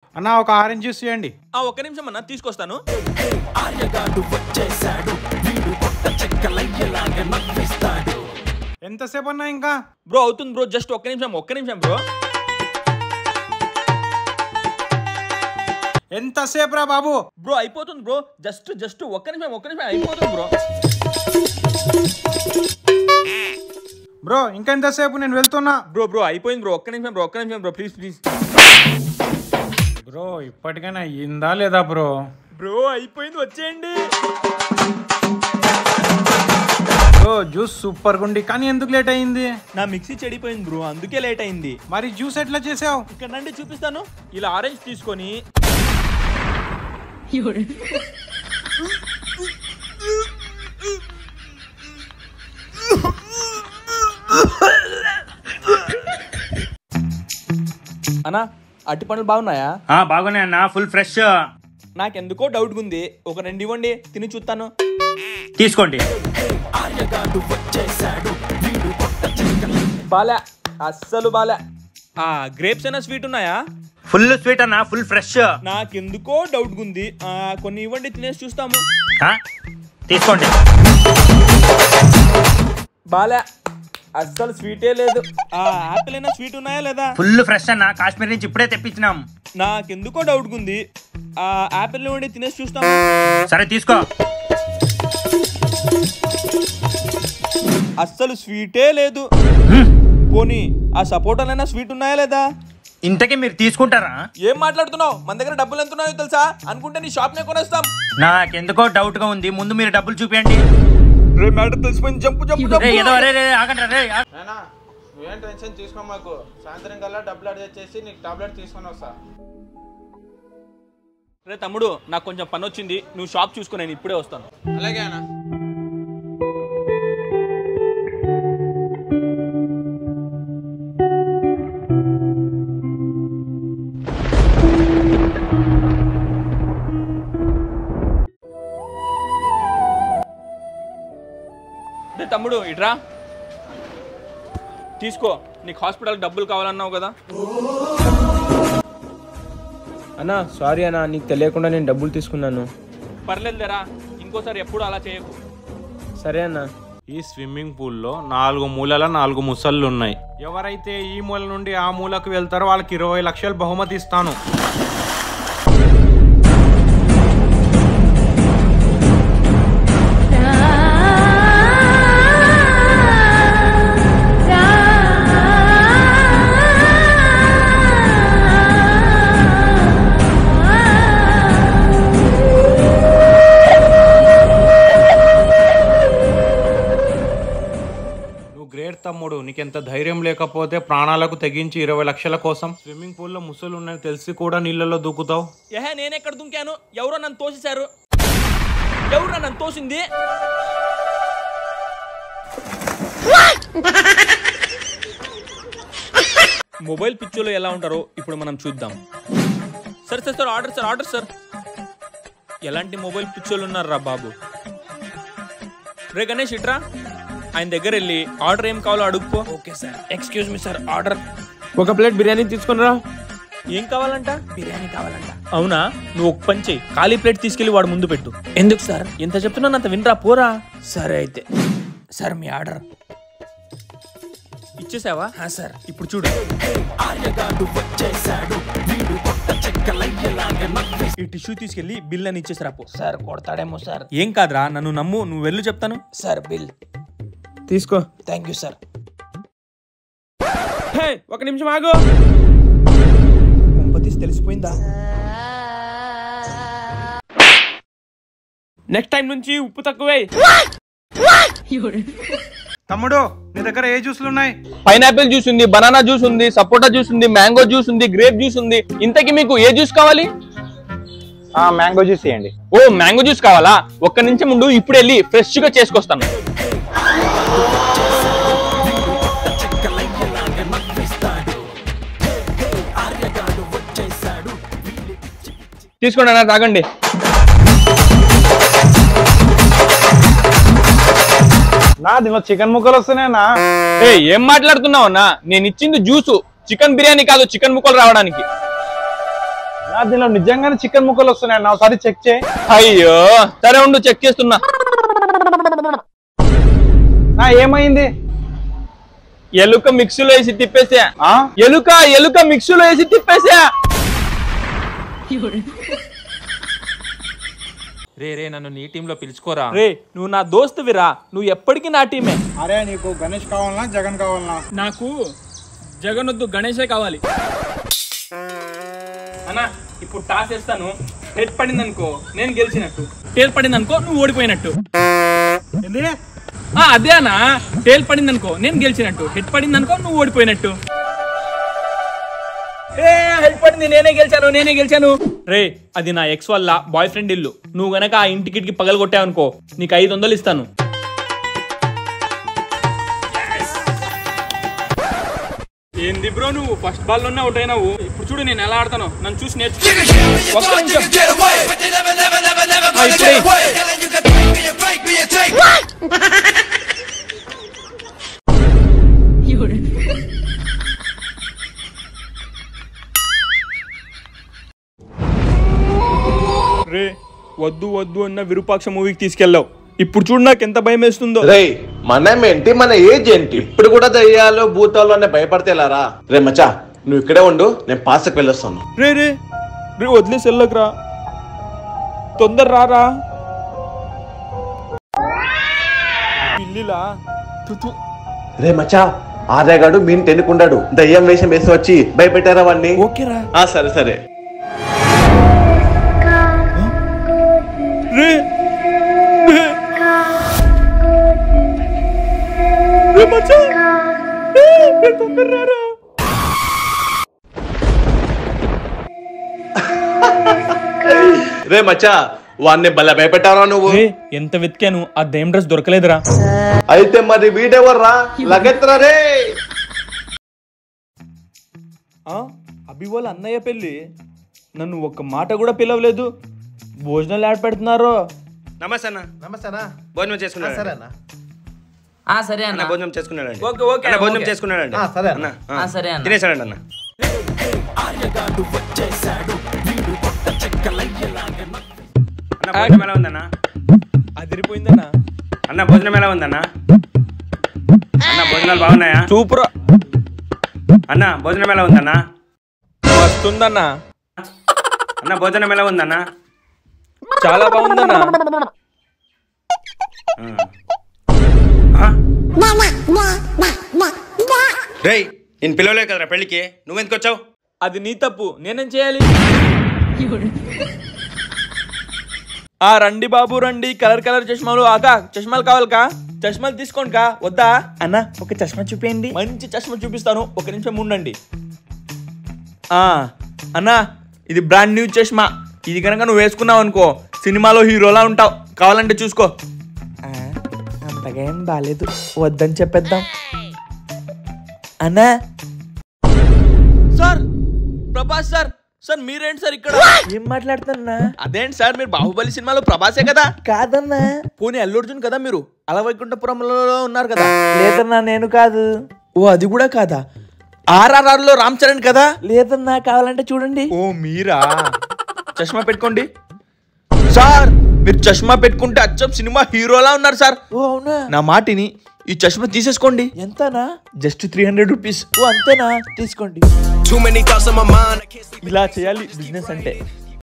అన్న ఒక orange juice చేయండి ఆ ఒక్క నిమిషం అన్న తీసుకొస్తాను ఎంతసేపు అన్నా ఇంకా బ్రో అవుతుంది బ్రో జస్ట్ ఒక్క నిమిషం ఒక్క నిమిషం బ్రో ఎంతసేపు రా బాబు బ్రో అయిపోతుంది బ్రో జస్ట్ జస్ట్ ఒక్క నిమిషం ఒక్క నిమిషం అయిపోతుంది బ్రో బ్రో ఇంకెంతసేపు నేను వెళ్తున్నా బ్రో బ్రో అయిపోయింది బ్రో ఒక్క నిమిషం బ్రో ఒక్క నిమిషం బ్రో ప్లీజ్ ప్లీజ్ బ్రో ఇప్పటికైనా అయ్యిందా లేదా బ్రో బ్రో అయిపోయింది వచ్చేయండి బ్రో జ్యూస్ సూపర్ గుండి కానీ ఎందుకు లేట్ అయింది నా మిక్సీ చెడిపోయింది బ్రో అందుకే లేట్ అయింది మరి జ్యూస్ ఎట్లా చేసావు ఇక్కడ నుండి చూపిస్తాను ఇలా ఆరెంజ్ తీసుకొని అన్నా అట్టి పండ్లు బాగున్నాయా బాగున్నాయి అన్న ఫుల్ ఫ్రెష్ నాకెందుకో డౌట్ ఉంది ఒక రెండు ఇవ్వండి తిని చూస్తాను తీసుకోండి బాలే అస్సలు బాలే ఆ గ్రేప్స్ అయినా స్వీట్ ఉన్నాయా ఫుల్ స్వీట్ అన్న ఫుల్ ఫ్రెష్ నాకెందుకో డౌట్ ఉంది ఆ, కొన్ని ఇవ్వండి తినేసి చూస్తాము తీసుకోండి బాలే అస్సలు స్వీటే లేదు ఆ యాపిల్ అయినా స్వీట్ ఉన్నాయా లేదా ఫుల్ ఫ్రెష్ అన్న కాశ్మీర్ నుంచి ఇప్పుడే తెప్పించినాం నాకెందుకో డౌట్ ఉంది ఆ యాపిల్ ఇవ్వండి తినేసి చూస్తాము సరే తీసుకో అస్సలు స్వీటే లేదు పోనీ ఆ సపోటాలైనా స్వీట్ ఉన్నాయా లేదా ఇంతకీ మీరు తీసుకుంటారా ఏం మాట్లాడుతున్నావు మన దగ్గర డబ్బులు ఎంత ఉన్నాయో తెలుసా అనుకుంటే నీ షాప్ నే కొనేస్తాం నాకెందుకో డౌట్ గా ఉంది ముందు మీరు డబ్బులు చూపించండి రే మ్యాటర్ తెలిసిపోయింది జంపు జంపు రే ఏదో రే రే ఆగండి రే ఆ- నానా నువ్వేం టెన్షన్ తీసుకో మాకు సాయంత్రం కల్లా డబ్బులు అడిగి చేసి నీకు టాబ్లెట్ తీసుకొని వస్తా రే తమ్ముడు నాకు కొంచెం పని వచ్చింది నువ్వు షాప్ చూసుకో నేను ఇప్పుడే వస్తాను అలాగే అన్న రే తమ్ముడు ఇట్రా తీసుకో నీకు హాస్పిటల్ డబ్బులు కావాలన్నావు కదా అన్నా సారీ అన్నా నీకు తెలియకుండా నేను డబ్బులు తీసుకున్నాను పర్లేదు లేరా ఇంకోసారి ఎప్పుడు అలా చేయకు సరే అన్నా ఈ స్విమ్మింగ్ పూల్లో నాలుగు మూలల నాలుగు ముసళ్ళు ఉన్నాయి ఎవరైతే ఈ మూల నుండి ఆ మూలకు వెళ్తారో వాళ్ళకి ఇరవై లక్షలు బహుమతి ఇస్తాను నువ్వు గ్రేట్ తమ్ముడు నీకెంత ధైర్యం లేకపోతే ప్రాణాలకు తెగించి ఇరవై లక్షల కోసం స్విమ్మింగ్ పూల్లో ముసలు ఉన్నాయని తెలిసి కూడా నీళ్ళలో దూకుతావు ఏహే నేను ఎక్కడ దుంకాను ఎవరో నన్ను తోసేశారు ఎవరు నన్ను తోసింది మొబైల్ పిక్చర్లో ఎలా ఉంటారో ఇప్పుడు మనం చూద్దాం sir sir sir order sir order sir ఎలాంటి మొబైల్ పిక్చర్లు ఉన్నారా బాబు రే గణేష్ ఇట్రా ఆయన దగ్గర వెళ్ళి ఆర్డర్ ఏం కావాలో అడుగుపో okay sir excuse me sir order ఒక ప్లేట్ బిర్యానీ తీసుకునిరా ఏం కావాలంట బిర్యానీ కావాలంట అవునా నువ్వు ఒక పని చెయ్యి ఖాళీ ప్లేట్ తీసుకెళ్లి వాడు ముందు పెట్టు ఎందుకు సార్ ఎంత చెప్తున్నాను అంత వినరా పోరా సరే అయితే సార్ మీ ఆర్డర్ ఇచ్చేసావా సార్ ఇప్పుడు చూడు ఈ టిష్యూ తీసుకెళ్లి బిల్ అని ఇచ్చేసారా పో సార్ కొడతాడేమో సార్ ఏం కాదురా నన్ను నమ్ము నువ్వు వెళ్ళు చెప్తాను సార్ బిల్ తీసుకో థ్యాంక్ యూ సార్ హే ఒక నిమిషం ఆగు కుంపతీసి తెలిసిపోయిందా నెక్స్ట్ టైం నుంచి ఉప్పు తక్కువే తమ్ముడు నీ దగ్గర ఏ జ్యూస్లు ఉన్నాయి పైనాపిల్ జ్యూస్ ఉంది బనానా జ్యూస్ ఉంది సపోటా జ్యూస్ ఉంది మ్యాంగో జ్యూస్ ఉంది గ్రేప్ జ్యూస్ ఉంది ఇంతకీ మీకు ఏ జ్యూస్ కావాలి మ్యాంగో జ్యూస్ ఇవ్వండి ఓ మ్యాంగో జ్యూస్ కావాలా ఒక్క నిమిషం ముందు ఇప్పుడు వెళ్ళి ఫ్రెష్ గా చేసుకొస్తాను తీసుకోండి అన్న తాగండి నా దీనిలో చికెన్ ముక్కలు వస్తున్నాయన్నా ఏ ఏం మాట్లాడుతున్నావు అన్న నేను ఇచ్చింది జ్యూసు చికెన్ బిర్యానీ కాదు చికెన్ ముక్కలు రావడానికి నా ఆ, దీనిలో నిజంగానే చికెన్ ముక్కలు వస్తున్నాయి అన్న ఒకసారి చెక్ చేయి అయ్యో సరే ఉండు చెక్ చేస్తున్నా నా ఏమైంది ఎలుక మిక్సీలో వేసి తిప్పేసా ఆ? ఎలుక ఎలుక మిక్సీలో వేసి తిప్పేసా రే రే నన్ను నీ టీంలో పిలుచుకోరా రే నువ్వు నా దోస్తువిరా నువ్వు ఎప్పటికీ నా టీమే అరే నీకు గణేష్ కావాలనా జగన్ కావాలనా నాకు జగనొద్దు గణేషే కావాలి అన్నా ఇప్పుడు టాస్ వేస్తాను హెడ్ పడింది అనుకో నేను గెలిచినట్టు టేల్ పడింది అనుకో నువ్వు ఓడిపోయినట్టు ఆ, అదే అన్నా టేల్ పడింది అనుకో నేను గెలిచినట్టు హెడ్ పడింది అనుకో నువ్వు ఓడిపోయినట్టు ఏ హెడ్ పడింది నేనే గెలిచాను నేనే గెలిచాను రే అది నా ఎక్స్ వల్ల బాయ్ ఫ్రెండ్ ఇల్లు నువ్వు గనక ఆ ఇంటికి పగలు కొట్టావనుకో నీకు ఐదు వందలు ఇస్తాను ఏంది బ్రో నువ్వు ఫస్ట్ బాల్ లోనే అవుట్ అయినావు ఇప్పుడు చూడు నేను ఎలా ఆడతాను నన్ను చూసి నేర్చుకో ఒక్క నిమిషం. ఆ, ఇప్పుడే. రే వద్దు వద్దు అన్న విరూపాక్ష మూవీకి తీసుకెళ్ళావు ఇప్పుడు చూడు నాకు ఎంత భయం వేస్తుందో రేయ్ మనం ఏంటి మన ఏజ్ ఏంటి ఇప్పుడు కూడా దయ్యాలు భూతాలు అనే భయపడితే ఎలారా రే మచ్చా నువ్వు ఇక్కడే ఉండు నేను పాస్కి వెళ్ళొస్తాను రే రే రే వదిలేసి వెళ్ళకరా తొందర రారా పిల్లిలా తు, తు. రే మచ్చా ఆర్యగాడు మీన్ టెన్నుకుండాడు దయ్యం వేషం వేసి వచ్చి భయపెట్టారా వాడిని ఓకేరా ఆ సరే సరే రే రే. రే మచ్చా రే, రే, తొందర రారా రే మచ్చా వాడిని భలే భయపెట్టారా నువ్వు రే ఎంత వెతికాను ఆ దయ్యం డ్రెస్ దొరకలేదురా అయితే మరి వీడెవర్రా లగెత్రా రే అభి వాళ్ళ అన్నయ్య పెళ్ళి నన్ను ఒక్క మాట కూడా పిలవలేదు భోజనాలు ఆడ పెడుతున్నారు నమస్తే అన్న నమస్తేనా భోజనం చేసుకున్నాడు సరే అన్న ఆ సరే అన్న అన్న భోజనం చేసుకున్నాడండి ఓకే ఓకే అన్న భోజనం ఓకే. చేసుకున్నాడండి ఆ, సరే అన్న. అన్న ఆ, ఆ, సరే అన్న. తినేసాడండి అన్న అన్న భోజనం ఎలా ఉందన్న అదిరిపోయిందన్నా అన్న భోజనం ఎలా ఉందన్న అన్న భోజనాలు బాగున్నాయా సూపర్ అన్న భోజనం ఎలా ఉందన్న వస్తుందన్నా అన్న భోజనం ఎలా ఉందన్న చాలా బాగుందన్నా ఆ. ఆ? రేయ్ నేను పిలవలేదు కదరా పెళ్ళికి నువ్వెందుకు వచ్చావు అది నీ తప్పు నేనేం చేయాలి ఆ రండి బాబు రండి కలర్ కలర్ చష్మాలు ఆకా చష్మాలు కావాలి కా చష్మాలు తీసుకోండి కా వద్దా అన్న ఒక చష్మా చూపించండి మంచి చష్మా చూపిస్తాను ఒక నిమిషం ఉండండి ఆ అన్నా ఇది బ్రాండ్ న్యూ చష్మా ఇది కనుక నువ్వు వేసుకున్నావు అనుకో సినిమాలో హీరోలా ఉంటావు కావాలంటే చూసుకో ఆ, అంతగా ఏం బాగాలేదు వద్దని చెప్పేద్దాం అన్నా సార్ ప్రభాస్ సార్ సార్ మీరేంటి సార్ ఇక్కడ ఏం మాట్లాడుతున్నా అదేంటి సార్ మీరు బాహుబలి సినిమాలో ప్రభాసే కదా కాదన్నా పోనీ అల్లు అర్జున్ కదా మీరు అలా వైకుంఠపురంలో ఉన్నారు కదా లేదన్నా నేను కాదు ఓ అది కూడా కాదా ఆర్ఆర్ఆర్ లో రామ్ చరణ్ కదా లేదన్నా కావాలంటే చూడండి ఓ మీరా చష్మా పెట్టుకోండి సార్ మీరు చష్మా పెట్టుకుంటే అచ్చం సినిమా హీరోలా ఉన్నారు సార్ ఓ అవునా నా మాటిని ఈ చష్మా తీసేసుకోండి ఎంతనా జస్ట్ త్రీ హండ్రెడ్ రూపీస్ ఓ అంతేనా తీసుకోండి ఇలా చేయాలి బిజినెస్ అంటే